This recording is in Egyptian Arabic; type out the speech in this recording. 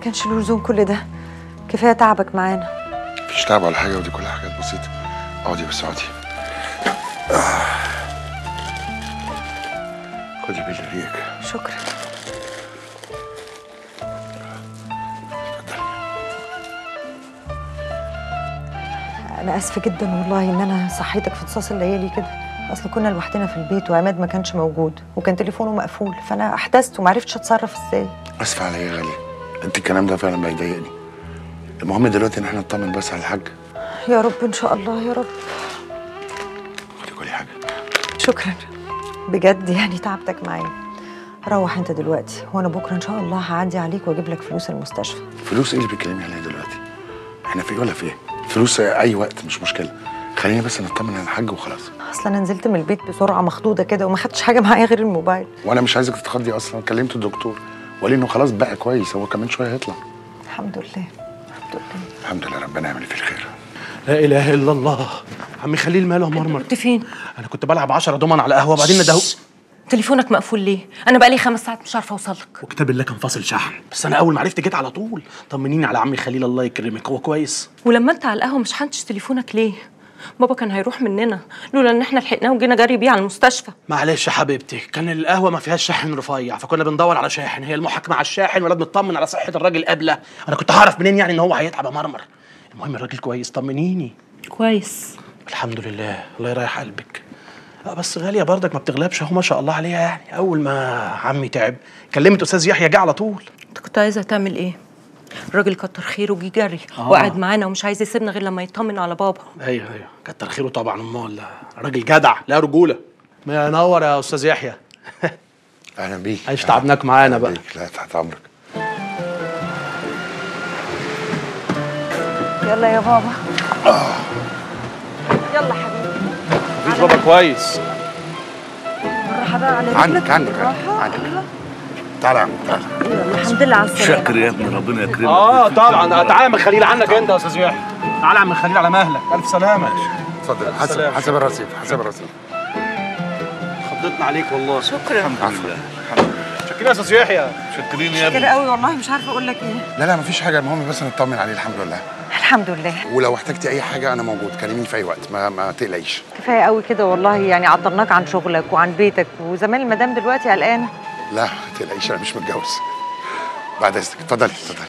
كانش له لزوم كل ده كفايه تعبك معانا مفيش تعب ولا حاجه ودي كلها حاجات بسيطه اقعدي بس اقعدي آه. خدي بالي ريقك شكرا انا اسفه جدا والله ان انا صحيتك في نصاص الليالي كده اصل كنا لوحدنا في البيت وعماد ما كانش موجود وكان تليفونه مقفول فانا احتجت وما عرفتش اتصرف ازاي اسف عليا يا غالي انت الكلام ده فعلا بيضايقني المهم دلوقتي ان احنا نطمن بس على الحاج يا رب ان شاء الله يا رب خدي كل حاجه شكرا بجد يعني تعبتك معايا روح انت دلوقتي وانا بكره ان شاء الله هعدي عليك واجيب لك فلوس المستشفى فلوس ايه اللي بتكلمي عليها دلوقتي احنا في إيه ولا في ايه فلوس اي وقت مش مشكله خلينا بس نطمن على الحاج وخلاص اصل انا نزلت من البيت بسرعه مخضوضه كده وما خدتش حاجه معايا غير الموبايل وانا مش عايزك تتخضي اصلا كلمت الدكتور وقال لي انه خلاص بقى كويس هو كمان شويه هيطلع الحمد لله الحمد لله الحمد لله ربنا يعمل فيه الخير لا اله الا الله عمي خليل ماله يا مرمر كنت فين؟ انا كنت بلعب 10 دومن على قهوه وبعدين ندهو تليفونك مقفول ليه؟ أنا بقالي خمس ساعات مش عارفة أوصلك وكتاب الله كان فاصل شحن بس انا اول ما عرفت جيت على طول طمنيني على عمي خليل الله يكرمك هو كويس ولما أنت على القهوة مش حنتش تليفونك ليه؟ بابا كان هيروح مننا لولا إن إحنا لحقناه وجينا جري بيه على المستشفى معلش يا حبيبتي كان القهوه ما فيهاش شاحن رفيع فكنا بندور على شاحن هي المحاكمه على الشاحن ولا بنطمن على صحه الراجل قبله انا كنت هعرف منين يعني ان هو هيتعب يا مرمر المهم الراجل كويس طمنيني كويس الحمد لله الله يريح قلبك آه بس غالية برضك ما بتغلبش اهو ما شاء الله عليها يعني أول ما عمي تعب كلمت أستاذ يحيى جه على طول أنت كنت عايزة تعمل إيه؟ الراجل كتر خيره جه جري وقعد معانا ومش عايز يسيبنا غير لما يطمن على بابا أيوه أيوه كتر خيره طبعا أمال راجل جدع لا رجولة ما ينور يا أستاذ يحيى اهلا بيك عايش تعبناك معانا أهلا بقى. بيك. لا تحت امرك يلا يا بابا يلا حبيبي مفيش بابا كويس بالراحه بقى على عندك رجلك عندك بالراحة. عندك تعالى يا عم تعالى يلا الحمد لله على السلامه شكر يا ابني ربنا يكرمك اه طبعا تعالى يا عم خليل عنك انت يا استاذ يحيى تعالى يا عم خليل على مهلك الف سلامه اتفضل حسب سلام. حسب الرصيد حسب الرصيد خضتنا عليك والله شكرا الحمد لله شكرا يا استاذ يحيى شكرين يا كده ابني قوي والله مش عارفه اقول لك ايه لا لا مفيش حاجه المهم بس نطمن عليه الحمد لله الحمد لله ولو احتجتي اي حاجه انا موجود كلميني في اي وقت ما ما تقلقيش كفايه قوي كده والله يعني عطلناك عن شغلك وعن بيتك وزمان المدام دلوقتي قلقانه لا ما تقلقيش انا مش متجوز بعد اذنك اتفضلي اتفضلي